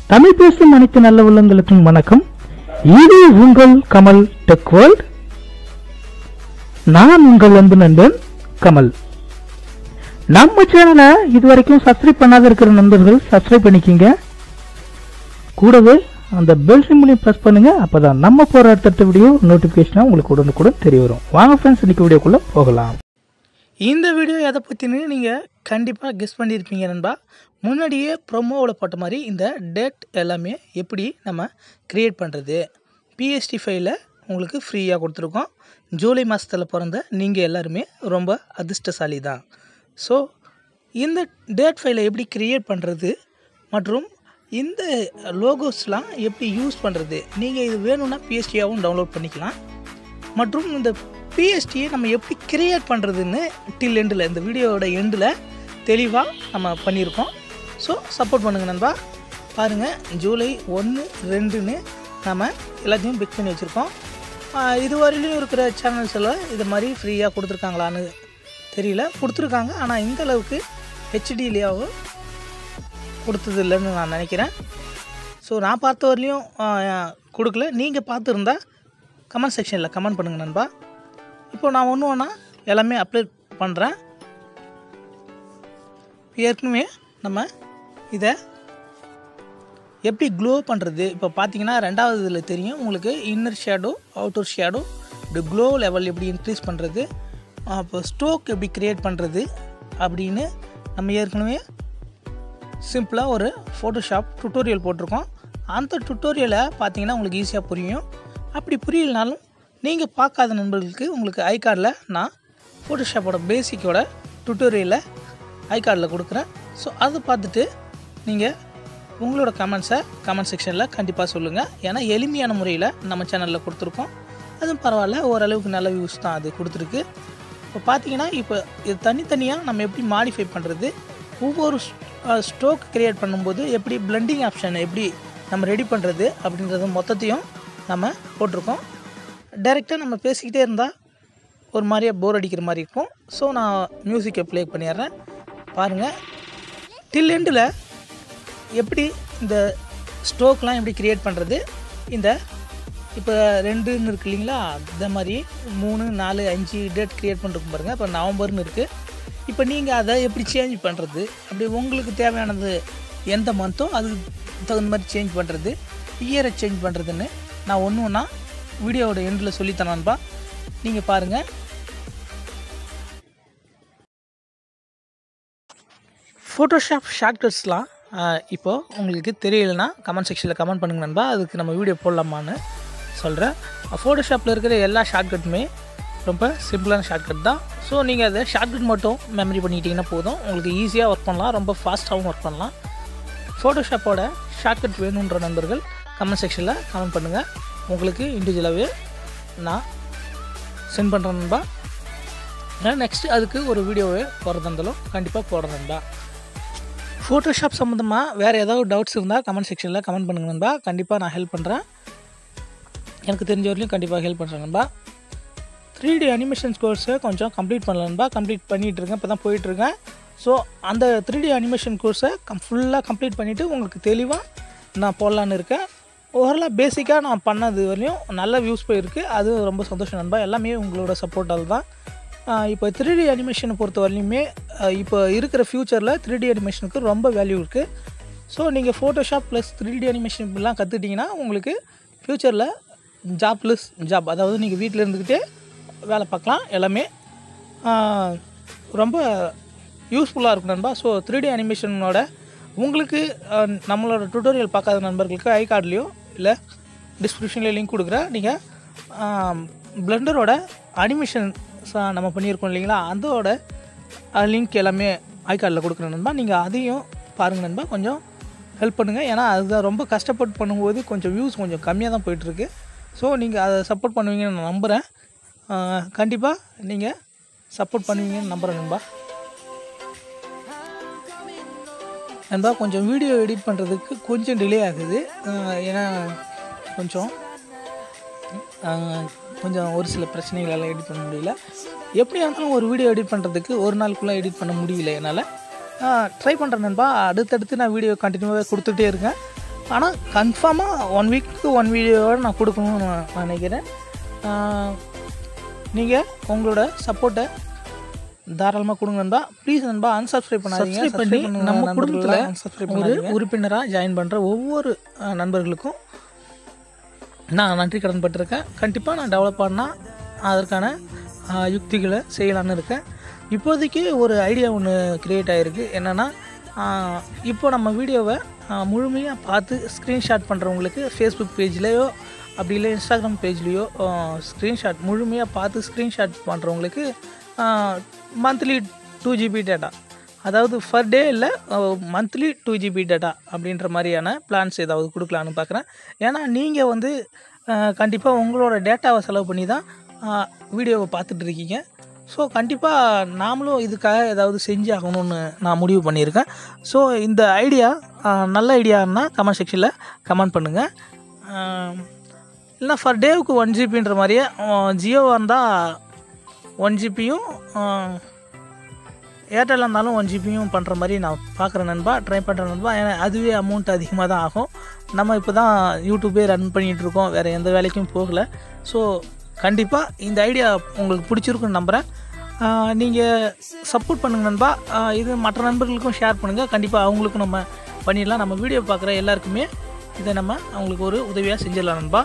தமிழ் பேசும் அனைத்து நல்ல உள்ளங்களுக்கும் வணக்கம் இது உங்கள் கமல் டெக் வேர்ல்ட் நான் உங்கள் அன்பு நண்பன் கமல் நம்ம சேனலை இதுவரைக்கும் சப்ஸ்கிரைப் பண்ணாத இருக்கிற நண்பர்கள் சப்ஸ்கிரைப் பண்ணிக்கிங்க கூடவே அந்த பெல் சிம்பிளையும் ப்ரெஸ் பண்ணுங்க அப்பதான் நம்ம போற அடுத்தடுத்த வீடியோ நோட்டிஃபிகேஷனாக உங்களுக்கு உடனுக்குடன் தெரிய வரும் வாங்க ஃப்ரெண்ட்ஸ் இன்னைக்கு வீடியோக்குள்ள போகலாம் இந்த வீடியோ எதை பற்றினு நீங்கள் கண்டிப்பாக கெஸ் பண்ணியிருப்பீங்க நண்பா முன்னாடியே ப்ரொமோவில் போட்ட மாதிரி இந்த டேட் எல்லாமே எப்படி நம்ம க்ரியேட் பண்ணுறது பிஎஸ்டி ஃபைல உங்களுக்கு ஃப்ரீயாக கொடுத்துருக்கோம் ஜூலை மாதத்தில் பிறந்த நீங்கள் எல்லாருமே ரொம்ப அதிர்ஷ்டசாலி தான் ஸோ இந்த டேட் ஃபைலை எப்படி க்ரியேட் பண்ணுறது மற்றும் இந்த லோகோஸ்லாம் எப்படி யூஸ் பண்ணுறது நீங்கள் இது வேணும்னா பிஎஸ்டியாகவும் டவுன்லோட் பண்ணிக்கலாம் மற்றும் இந்த பிஎஸ்டியை நம்ம எப்படி கிரியேட் பண்ணுறதுன்னு டில் எண்டில் இந்த வீடியோவோட எண்டில் தெளிவாக நம்ம பண்ணியிருக்கோம் ஸோ சப்போர்ட் பண்ணுங்கள் நண்பா பாருங்கள் ஜூலை ஒன்று ரெண்டுன்னு நம்ம எல்லாத்தையும் பிக் பண்ணி வச்சுருக்கோம் ஆஹ் இதுவரையிலும் இருக்கிற சேனல்ஸ் எல்லாம் இது மாதிரி ஃப்ரீயாக கொடுத்துருக்காங்களான்னு தெரியல கொடுத்துருக்காங்க ஆனால் இந்த அளவுக்கு ஹெச்டிலேயாவும் கொடுத்தது இல்லைன்னு நான் நினைக்கிறேன் ஸோ நான் பார்த்த வரலையும் ஆஹ், கொடுக்கல நீங்கள் பார்த்துருந்தா கமெண்ட் செக்ஷனில் கமெண்ட் பண்ணுங்கள் நண்பா இப்போ நான் ஒன்று ஒன்றா எல்லாமே அப்ளை பண்ணுறேன் ஏற்கனவே நம்ம இதை எப்படி க்ளோ பண்ணுறது இப்போ பார்த்தீங்கன்னா ரெண்டாவது இதில் தெரியும் உங்களுக்கு இன்னர் ஷேடோ அவுட்டர் ஷேடோ இப்படி க்ளோ லெவல் எப்படி இன்க்ரீஸ் பண்ணுறது அப்போ ஸ்டோக் எப்படி க்ரியேட் பண்ணுறது அப்படின்னு நம்ம ஏற்கனவே சிம்பிளாக ஒரு ஃபோட்டோஷாப் டுட்டோரியல் போட்டிருக்கோம் அந்த டுட்டோரியலை பார்த்தீங்கன்னா உங்களுக்கு ஈஸியாக புரியும் அப்படி புரியலனாலும் நீங்கள் பார்க்காத நண்பர்களுக்கு உங்களுக்கு ஐ கார்டில் நான் ஃபோட்டோஷாப்போட பேசிக்கோட டுட்டோரியலை ஐ கார்டில் கொடுக்குறேன் ஸோ அதை பார்த்துட்டு நீங்கள் உங்களோட கமெண்ட்ஸை கமெண்ட் செக்ஷனில் கண்டிப்பாக சொல்லுங்கள் ஏன்னா எளிமையான முறையில் நம்ம சேனலில் கொடுத்துருக்கோம் அதுவும் பரவாயில்ல ஓரளவுக்கு நல்ல வியூஸ் தான் அது கொடுத்துருக்கு இப்போ பார்த்தீங்கன்னா இப்போ இது தனித்தனியாக நம்ம எப்படி மாடிஃபை பண்ணுறது ஒவ்வொரு ஸ்ட்ரோக் கிரியேட் பண்ணும்போது எப்படி பிளெண்டிங் ஆப்ஷன் எப்படி நம்ம ரெடி பண்ணுறது அப்படின்றது மொத்தத்தையும் நம்ம போட்டிருக்கோம் டைரெக்டாக நம்ம பேசிக்கிட்டே இருந்தால் ஒரு மாதிரியா போர் அடிக்கிற மாதிரி இருக்கும் ஸோ நான் மியூசிக்கை ப்ளே பண்ணிடுறேன் பாருங்கள் டில் எண்டில் எப்படி இந்த ஸ்ட்ரோக்லாம் எப்படி கிரியேட் பண்ணுறது இந்த இப்போ ரெண்டுன்னு இருக்கு இல்லைங்களா இந்த மாதிரி மூணு நாலு அஞ்சு டேட் கிரியேட் பண்ணிருக்கும் பாருங்கள் இப்போ நவம்பர்னு இருக்குது இப்போ நீங்கள் அதை எப்படி சேஞ்ச் பண்ணுறது அப்படி உங்களுக்கு தேவையானது எந்த மந்த்தோ அதுக்கு தகுந்த மாதிரி சேஞ்ச் பண்ணுறது இயரை சேஞ்ச் பண்ணுறதுன்னு நான் ஒன்று ஒன்றா வீடியோவோட எண்டில் சொல்லித்தரேன்பா நீங்கள் பாருங்கள் ஃபோட்டோஷாப் ஷார்ட்கட்ஸ்லாம் இப்போது உங்களுக்கு தெரியலனா கமெண்ட் செக்ஷனில் கமெண்ட் பண்ணுங்க நண்பா அதுக்கு நம்ம வீடியோ போடலாமான்னு சொல்கிறேன் ஃபோட்டோஷாப்பில் இருக்கிற எல்லா ஷார்ட்கட்டுமே ரொம்ப சிம்பிளான ஷார்ட்கட் தான் ஸோ நீங்கள் அதை ஷார்ட்கட் மட்டும் மெமரி பண்ணிக்கிட்டிங்கன்னா போதும் உங்களுக்கு ஈஸியாக ஒர்க் பண்ணலாம் ரொம்ப ஃபாஸ்ட்டாகவும் ஒர்க் பண்ணலாம் ஃபோட்டோஷாப்போட ஷார்ட்கட் வேணுன்ற நண்பர்கள் கமெண்ட் செக்ஷனில் கமெண்ட் பண்ணுங்கள் உங்களுக்கு இண்டிவிஜுவலாகவே நான் சென்ட் பண்ணுறேன் நண்பா ஏன்னா நெக்ஸ்ட்டு அதுக்கு ஒரு வீடியோவே போடுறதா இருந்தாலும் கண்டிப்பாக போடுறேன் நண்பா ஃபோட்டோஷாப் சம்மந்தமாக வேறு ஏதாவது டவுட்ஸ் இருந்தால் கமெண்ட் செக்ஷனில் கமெண்ட் பண்ணுங்க நண்பா கண்டிப்பாக நான் ஹெல்ப் பண்ணுறேன் எனக்கு தெரிஞ்ச வரையிலும் கண்டிப்பாக ஹெல்ப் பண்ணுறேன் நண்பா த்ரீ டி அனிமேஷன்ஸ் கோர்ஸை கொஞ்சம் கம்ப்ளீட் பண்ணல நண்பா கம்ப்ளீட் பண்ணிகிட்டு இருக்கேன் இப்போ தான் போயிட்டுருக்கேன் ஸோ அந்த த்ரீ டி அனிமேஷன் கோர்ஸை கம் ஃபுல்லாக கம்ப்ளீட் பண்ணிவிட்டு உங்களுக்கு தெளிவாக நான் போடலான்னு இருக்கேன் ஓரளவு பேசிக்காக நான் பண்ணது வரையும் நல்ல வியூஸ் போயிருக்கு அது ரொம்ப சந்தோஷம் நண்பா எல்லாமே உங்களோட சப்போர்ட்டால் தான் ஆஹ் இப்போ த்ரீ டி அனிமேஷனை பொறுத்த வரையிலுமே ஆஹ் இப்போ இருக்கிற ஃப்யூச்சரில் த்ரீ டி அனிமேஷனுக்கு ரொம்ப வேல்யூ இருக்குது ஸோ நீங்கள் Photoshop plus three D animation இப்படிலாம் கற்றுக்கிட்டிங்கன்னா உங்களுக்கு ஃப்யூச்சரில் ஜாப் ப்ளஸ் ஜாப் அதாவது நீங்கள் வீட்டில் இருந்துக்கிட்டே வேலை பார்க்கலாம் எல்லாமே ஆஹ் ரொம்ப யூஸ்ஃபுல்லாக இருக்கும் நண்பா ஸோ த்ரீ டி அனிமேஷனோட உங்களுக்கு ஆஹ் நம்மளோட டுட்டோரியல் பார்க்காத நண்பர்களுக்கு ஐ கார்ட்லேயோ இல்லை டிஸ்கிரிப்ஷன்லேயும் லிங்க் கொடுக்குறேன் நீங்கள் பிளண்டரோட அனிமேஷன் நம்ம பண்ணியிருக்கோம் இல்லைங்களா அதோட லிங்க் எல்லாமே ஐ கார்டில் கொடுக்குறேன் நண்பா நீங்கள் அதையும் பாருங்கள் நண்பா கொஞ்சம் ஹெல்ப் பண்ணுங்கள் ஏன்னா அதுதான் ரொம்ப கஷ்டப்பட்டு பண்ணும்போது கொஞ்சம் வியூஸ் கொஞ்சம் கம்மியாக தான் போயிட்டுருக்கு ஸோ நீங்கள் அதை சப்போர்ட் பண்ணுவீங்கன்னு நான் நம்புகிறேன் கண்டிப்பாக நீங்கள் சப்போர்ட் பண்ணுவீங்கன்னு நம்புகிறேன் நண்பா நண்பா கொஞ்சம் வீடியோ எடிட் பண்ணுறதுக்கு கொஞ்சம் டிலே ஆகுது ஆஹ் ஏன்னா கொஞ்சம் ஆஹ் கொஞ்சம் ஒரு சில பிரச்சனைகளால் எடிட் பண்ண முடியல எப்படியா இருந்தாலும் ஒரு வீடியோ எடிட் பண்ணுறதுக்கு ஒரு நாளுக்குள்ளே எடிட் பண்ண முடியல என்னால் ட்ரை பண்ணுறேன் நண்பா அடுத்தடுத்து நான் வீடியோ கண்டினியூவாக கொடுத்துட்டே இருக்கேன் ஆனால் கன்ஃபார்மாக ஒன் வீக்கு ஒன் வீடியோவோட நான் கொடுக்கணும்னு நான் நினைக்கிறேன் நீங்கள் உங்களோட சப்போர்ட்டை தாராளமாக கொடுங்க நண்பா ப்ளீஸ் நண்பா unsubscribe பண்ணாதீங்க Subscribe பண்ணி Subscribe பண்ணுங்க நம்ம நண்பர்களா, குடும்பத்துல unsubscribe ஒரு பண்ணாதீங்க. உறுப்பினராக ஜாயின் பண்ணுற ஒவ்வொரு அஹ், நண்பர்களுக்கும் நான் நன்றி கடன் பட்டிருக்கேன் கண்டிப்பாக நான் டெவலப் பண்ணால் அதற்கான அஹ், யுக்திகளை செய்யலான்னு இருக்கேன் இப்போதைக்கு ஒரு ஐடியா ஒன்று க்ரியேட் ஆகிருக்கு என்னென்னா இப்போ நம்ம வீடியோவை முழுமையாக பார்த்து ஸ்க்ரீன்ஷாட் பண்ணுறவங்களுக்கு ஃபேஸ்புக் பேஜ்லேயோ அப்படி இல்லை இன்ஸ்டாகிராம் பேஜ்லேயோ ஸ்க்ரீன்ஷாட் முழுமையாக பார்த்து ஸ்க்ரீன்ஷாட் பண்ணுறவங்களுக்கு மந்த்லி டூ ஜிபி டேட்டா அதாவது ஃபர் டே இல்லை மந்த்லி டூ ஜிபி டேட்டா அப்படின்ற மாதிரியான பிளான்ஸ் ஏதாவது கொடுக்கலான்னு பார்க்குறேன் ஏன்னா நீங்கள் வந்து கண்டிப்பாக உங்களோட டேட்டாவை செலவு பண்ணி தான் வீடியோவை பார்த்துட்டு இருக்கீங்க ஸோ கண்டிப்பாக நாமளும் இதுக்காக ஏதாவது செஞ்சு ஆகணும்னு நான் முடிவு பண்ணியிருக்கேன் ஸோ இந்த ஐடியா நல்ல ஐடியான்னா கமெண்ட் செக்ஷனில் கமெண்ட் பண்ணுங்கள் இல்லைனா ஃபர் டேவுக்கு ஒன் ஜிபின்ற மாதிரியே ஜியோவாக இருந்தால் ஒன் ஜிபியும் ஏர்டெல் இருந்தாலும் ஒன் ஜிபியும் பண்ணுற மாதிரி நான் பார்க்குறேன் நண்பா ட்ரை பண்ணுறேன் நண்பா ஏன்னா அதுவே அமௌண்ட் அதிகமாக தான் ஆகும் நம்ம இப்போ தான் யூடியூபே ரன் பண்ணிகிட்ருக்கோம் வேறு எந்த வேலைக்கும் போகலை ஸோ கண்டிப்பாக இந்த ஐடியா உங்களுக்கு பிடிச்சிருக்குன்னு நம்புகிறேன் நீங்கள் சப்போர்ட் பண்ணுங்க நண்பா ஆஹ் இது மற்ற நண்பர்களுக்கும் ஷேர் பண்ணுங்கள் கண்டிப்பாக அவங்களுக்கும் நம்ம பண்ணிடலாம் நம்ம வீடியோ பார்க்குற எல்லாருக்குமே இதை நம்ம அவங்களுக்கு ஒரு உதவியாக செஞ்சிடலாம் நண்பா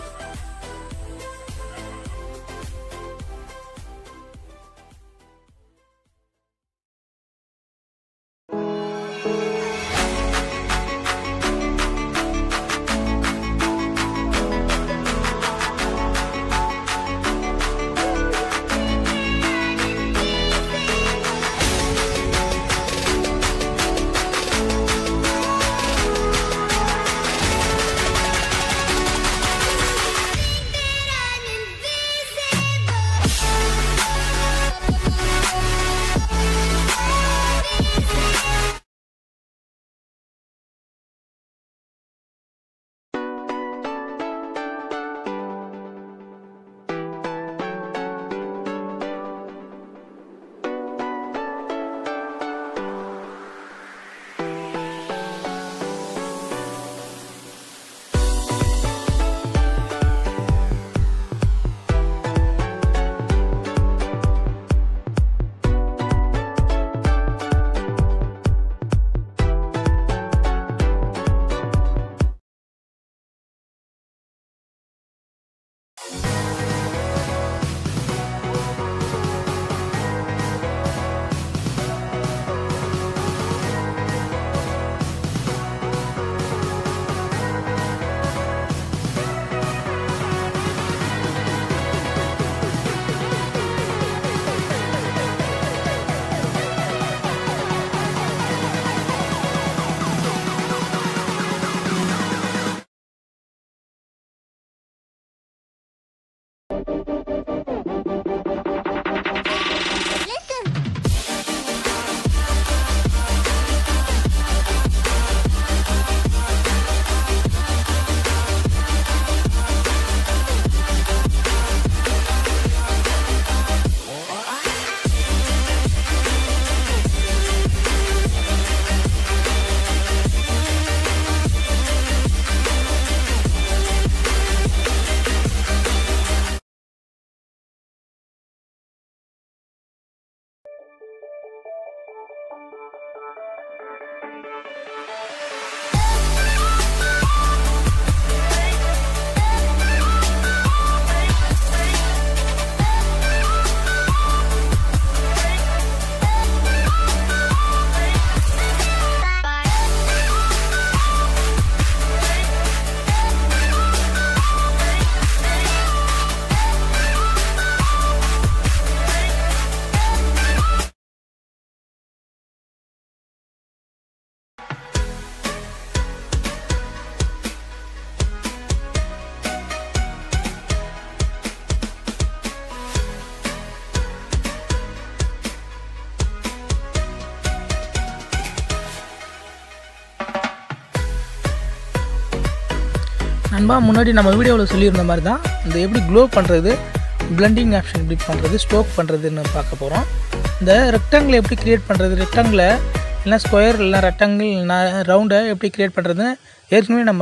நண்பா முன்னாடி நம்ம வீடியோவில் சொல்லியிருந்த மாதிரி தான் இந்த எப்படி க்ளோ பண்ணுறது பிளெண்டிங் ஆப்ஷன் எப்படி பண்ணுறது ஸ்ட்ரோக் பண்ணுறதுன்னு பார்க்க போகிறோம் இந்த ரெக்டாங்கிள் எப்படி க்ரியேட் பண்ணுறது ரெக்டாங்கிளை இல்லைனா ஸ்கொயர் இல்லைனா ரெக்டாங்கிள் இல்லைனா ரவுண்டை எப்படி க்ரியேட் பண்ணுறதுன்னு ஏற்கனவே நம்ம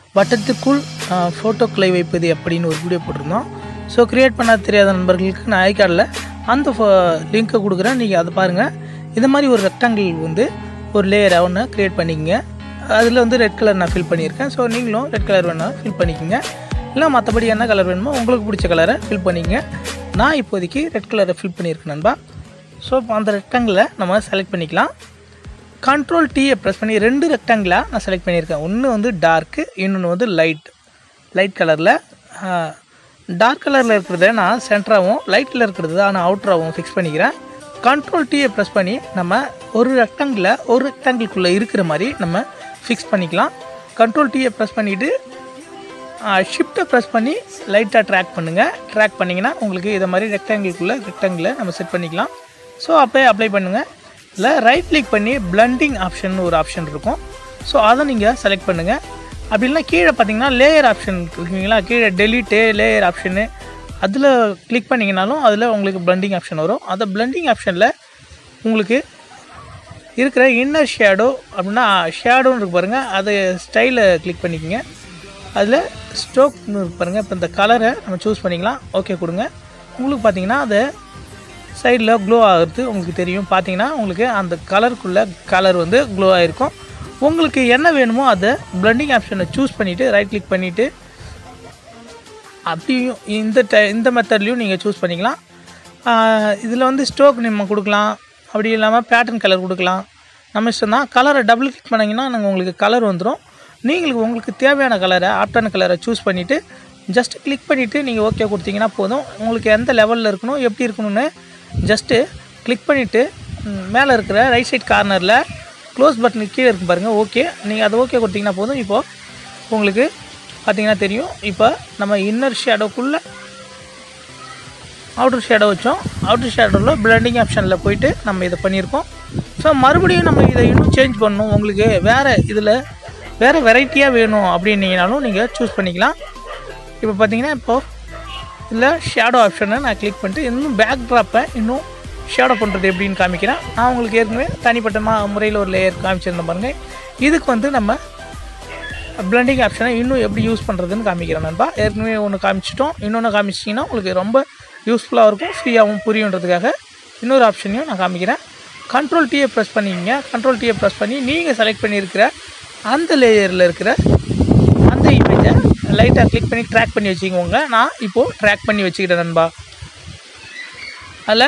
வட்டத்துக்குள் ஃபோட்டோ கிளை வைப்பது அப்படின்னு ஒரு வீடியோ போட்டிருந்தோம் ஸோ க்ரியேட் பண்ண தெரியாத நண்பர்களுக்கு நான் ஐகார்டில் அந்த லிங்க்கை கொடுக்குறேன் நீங்கள் அதை பாருங்கள் இந்த மாதிரி ஒரு ரெக்டாங்கிள் வந்து ஒரு லேயரை ஒன்று க்ரியேட் பண்ணிக்கங்க அதில் வந்து ரெட் கலர் நான் ஃபில் பண்ணியிருக்கேன் ஸோ நீங்களும் ரெட் கலர் வேணால் ஃபில் பண்ணிக்கோங்க இல்லை மற்றபடி என்ன கலர் வேணுமோ உங்களுக்கு பிடிச்ச கலரை ஃபில் பண்ணிக்கங்க நான் இப்போதைக்கு ரெட் கலரை ஃபில் பண்ணியிருக்கேன் நண்பா ஸோ அந்த ரெக்டாங்கிளை நம்ம செலக்ட் பண்ணிக்கலாம் கண்ட்ரோல் டீயை ப்ரெஸ் பண்ணி ரெண்டு ரெக்டாங்கிளாக நான் செலக்ட் பண்ணியிருக்கேன் ஒன்று வந்து டார்க்கு இன்னொன்று வந்து லைட் லைட் கலரில் டார்க் கலரில் இருக்கிறத நான் சென்டராகவும் லைட்டில் இருக்கிறது நான் அவுட்டராகவும் ஃபிக்ஸ் பண்ணிக்கிறேன் கண்ட்ரோல் டீயை ப்ரெஸ் பண்ணி நம்ம ஒரு ரெக்டாங்கிளில் ஒரு ரெக்டாங்கிள்குள்ளே இருக்கிற மாதிரி நம்ம ஃபிக்ஸ் பண்ணிக்கலாம் கண்ட்ரோல் டீயை ப்ரெஸ் பண்ணிவிட்டு ஷிஃப்ட்டை ப்ரெஸ் பண்ணி லைட்டாக ட்ராக் பண்ணுங்கள் ட்ராக் பண்ணிங்கன்னா உங்களுக்கு இதை மாதிரி ரெக்டாங்கிள்குள்ளே ரெக்டாங்கிளை நம்ம செட் பண்ணிக்கலாம் ஸோ அப்போயே அப்ளை பண்ணுங்கள் இல்லை ரைட் கிளிக் பண்ணி பிளண்டிங் ஆப்ஷன் ஒரு ஆப்ஷன் இருக்கும் ஸோ அதை நீங்கள் செலக்ட் பண்ணுங்கள் அப்படி இல்லைனா கீழே பார்த்தீங்கன்னா லேயர் ஆப்ஷன் இருக்குங்களா கீழே டெலிட்டு லேயர் ஆப்ஷனு அதில் கிளிக் பண்ணிங்கனாலும் அதில் உங்களுக்கு பிளண்டிங் ஆப்ஷன் வரும் அந்த பிளண்டிங் ஆப்ஷனில் உங்களுக்கு இருக்கிற இன்னர் ஷேடோ அப்படின்னா ஷேடோன்னு இருக்கு பாருங்கள் அதை ஸ்டைலை கிளிக் பண்ணிக்கோங்க அதில் ஸ்டோக்னு இருக்கு பாருங்கள் இப்போ இந்த கலரை நம்ம சூஸ் பண்ணிக்கலாம் ஓகே கொடுங்க உங்களுக்கு பார்த்தீங்கன்னா அதை சைடில் க்ளோ ஆகுறது உங்களுக்கு தெரியும் பார்த்தீங்கன்னா உங்களுக்கு அந்த கலருக்குள்ளே கலர் வந்து க்ளோ ஆகிருக்கும் உங்களுக்கு என்ன வேணுமோ அதை பிளண்டிங் ஆப்ஷனை சூஸ் பண்ணிவிட்டு ரைட் கிளிக் பண்ணிவிட்டு அப்படியும் இந்த டை இந்த மெத்தட்லேயும் நீங்கள் சூஸ் பண்ணிக்கலாம் இதில் வந்து ஸ்டோக் நம்ம கொடுக்கலாம் அப்படி இல்லாமல் பேட்டர்ன் கலர் கொடுக்கலாம் நம்ம இஷ்டம் தான் கலரை டபுள் கிளிக் பண்ணிங்கன்னா நாங்கள் உங்களுக்கு கலர் வந்துடும் நீங்களுக்கு உங்களுக்கு தேவையான கலரை ஆப்டான கலரை சூஸ் பண்ணிவிட்டு ஜஸ்ட் கிளிக் பண்ணிவிட்டு நீங்கள் ஓகே கொடுத்தீங்கன்னா போதும் உங்களுக்கு எந்த லெவலில் இருக்கணும் எப்படி இருக்கணும்னு ஜஸ்ட்டு கிளிக் பண்ணிவிட்டு மேலே இருக்கிற ரைட் சைட் கார்னரில் க்ளோஸ் பட்டனுக்கு கீழே இருக்கும் பாருங்கள் ஓகே நீங்கள் அதை ஓகே கொடுத்தீங்கன்னா போதும் இப்போது உங்களுக்கு பார்த்தீங்கன்னா தெரியும் இப்போ நம்ம இன்னர் ஷேடோக்குள்ளே அவுட்டர் ஷேடோ வச்சோம் அவுட்டர் ஷேடோவில் பிளண்டிங் ஆப்ஷனில் போயிட்டு நம்ம இதை பண்ணியிருக்கோம் ஸோ மறுபடியும் நம்ம இதை இன்னும் சேஞ்ச் பண்ணணும் உங்களுக்கு வேறு இதில் வேறு வெரைட்டியாக வேணும் அப்படின்னீங்கனாலும் நீங்கள் சூஸ் பண்ணிக்கலாம் இப்போ பார்த்தீங்கன்னா இப்போது இதில் ஷேடோ ஆப்ஷனை நான் கிளிக் பண்ணிட்டு இன்னும் பேக் ட்ராப்பை இன்னும் ஷேடோ பண்ணுறது எப்படின்னு காமிக்கிறேன் நான் உங்களுக்கு ஏற்கனவே தனிப்பட்ட முறையில் ஒரு லேயர் காமிச்சிருந்தேன் பாருங்கள் இதுக்கு வந்து நம்ம பிளண்டிங் ஆப்ஷனை இன்னும் எப்படி யூஸ் பண்ணுறதுன்னு காமிக்கிறேன் நண்பா ஏற்கனவே ஒன்று காமிச்சிட்டோம் இன்னொன்று காமிச்சிட்டிங்கன்னா உங்களுக்கு ரொம்ப யூஸ்ஃபுல்லாக இருக்கும் ஃப்ரீயாகவும் புரியுன்றதுக்காக இன்னொரு ஆப்ஷனையும் நான் காமிக்கிறேன் கண்ட்ரோல் டீயை ப்ரெஸ் பண்ணிக்கங்க கண்ட்ரோல் டீயை ப்ரெஸ் பண்ணி நீங்கள் செலக்ட் பண்ணியிருக்கிற அந்த லேயரில் இருக்கிற அந்த இமேஜை லைட்டாக கிளிக் பண்ணி ட்ராக் பண்ணி வச்சுக்கோங்க நான் இப்போது ட்ராக் பண்ணி வச்சுக்கிட்டேன் நண்பா அதில்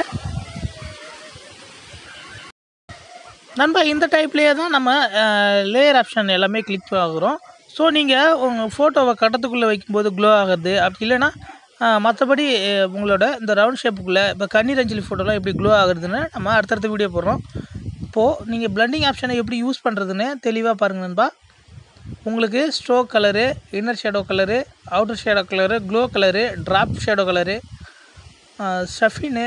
நண்பா இந்த டைப்லேயே தான் நம்ம லேயர் ஆப்ஷன் எல்லாமே கிளிக் ஆகுறோம் ஸோ நீங்கள் உங்கள் ஃபோட்டோவை கட்டத்துக்குள்ளே வைக்கும்போது க்ளோ ஆகுறது அப்படி இல்லைன்னா மற்றபடி உங்களோட இந்த ரவுண்ட் ஷேப்புக்குள்ளே இப்போ கண்ணீர் அஞ்சலி ஃபோட்டோலாம் எப்படி க்ளோ ஆகுறதுன்னு நம்ம அடுத்தடுத்த வீடியோ போடுறோம் இப்போது நீங்கள் பிளண்டிங் ஆப்ஷனை எப்படி யூஸ் பண்ணுறதுன்னு தெளிவாக பாருங்கள் நண்பா உங்களுக்கு stroke colour inner shadow colour outer shadow colour glow colour drop shadow colour ஷஃபின்னு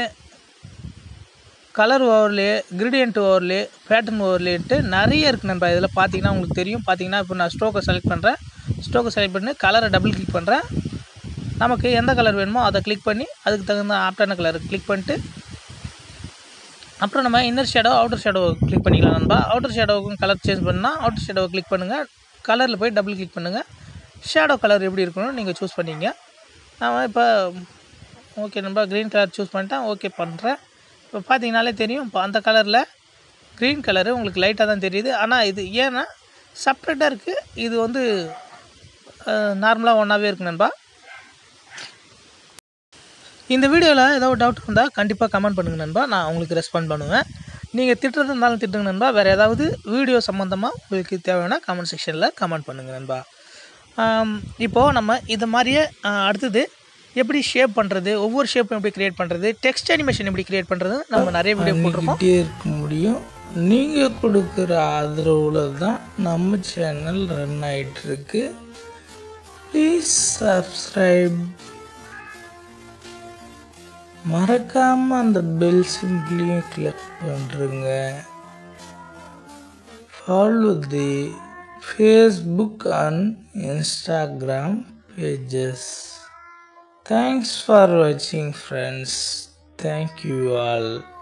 colour overlay gradient overlay pattern ஓவர்லேன்ட்டு நிறைய இருக்குது நண்பா இதில் பார்த்தீங்கன்னா உங்களுக்கு தெரியும் பார்த்தீங்கன்னா இப்போ நான் ஸ்டோக்கை செலக்ட் பண்ணுறேன் ஸ்டோக்கை செலக்ட் பண்ணி கலரை டபுள் கிளிக் பண்ணுறேன் நமக்கு எந்த கலர் வேணுமோ அதை கிளிக் பண்ணி அதுக்கு தகுந்த ஆப்டான கலர் கிளிக் பண்ணிட்டு அப்புறம் நம்ம inner shadow outer shadow click பண்ணிக்கலாம் நண்பா அவுட்டர் ஷேடோவுக்கும் கலர் சேஞ்ச் பண்ணால் அவுட்டர் ஷேடோவை கிளிக் பண்ணுங்கள் கலரில் போய் டபுள் கிளிக் பண்ணுங்கள் ஷேடோ கலர் எப்படி இருக்கணும்னு நீங்கள் சூஸ் பண்ணிங்க நான் இப்போ ஓகே நண்பா க்ரீன் கலர் சூஸ் பண்ணிட்டேன் ஓகே பண்ணுறேன் இப்போ பார்த்தீங்கனாலே தெரியும் இப்போ அந்த கலரில் க்ரீன் கலரு உங்களுக்கு லைட்டாக தான் தெரியுது ஆனால் இது ஏன்னா செப்ரேட்டாக இருக்குது இது வந்து நார்மலாக ஒன்றாவே இருக்கு நண்பா இந்த வீடியோவில் ஏதாவது டவுட் இருந்தால் கண்டிப்பாக கமெண்ட் பண்ணுங்கள் நண்பா நான் உங்களுக்கு ரெஸ்பாண்ட் பண்ணுவேன் நீங்கள் திட்டுறது இருந்தாலும் திட்டுங்க நண்பா வேறு ஏதாவது வீடியோ சம்மந்தமாக உங்களுக்கு தேவையான கமெண்ட் செக்ஷனில் கமெண்ட் பண்ணுங்கள் நண்பா இப்போது நம்ம இது மாதிரியே அடுத்தது எப்படி ஷேப் பண்ணுறது ஒவ்வொரு ஷேப்பும் எப்படி கிரியேட் பண்ணுறது டெக்ஸ்ட் அனிமேஷன் எப்படி கிரியேட் பண்ணுறது நம்ம நிறைய வீடியோ போட்டிருக்கோம் பண்ணிக்கிட்டே இருக்க முடியும் நீங்கள் கொடுக்குற ஆதரவில் தான் நம்ம சேனல் ரன் ஆகிட்டுருக்கு ப்ளீஸ் சப்ஸ்கிரைப் மறக்காமல் அந்த பெல் சிம்பிளையும் கிளிக் பண்ணுறங்க follow the Facebook and Instagram pages Thanks for watching friends. Thank you all.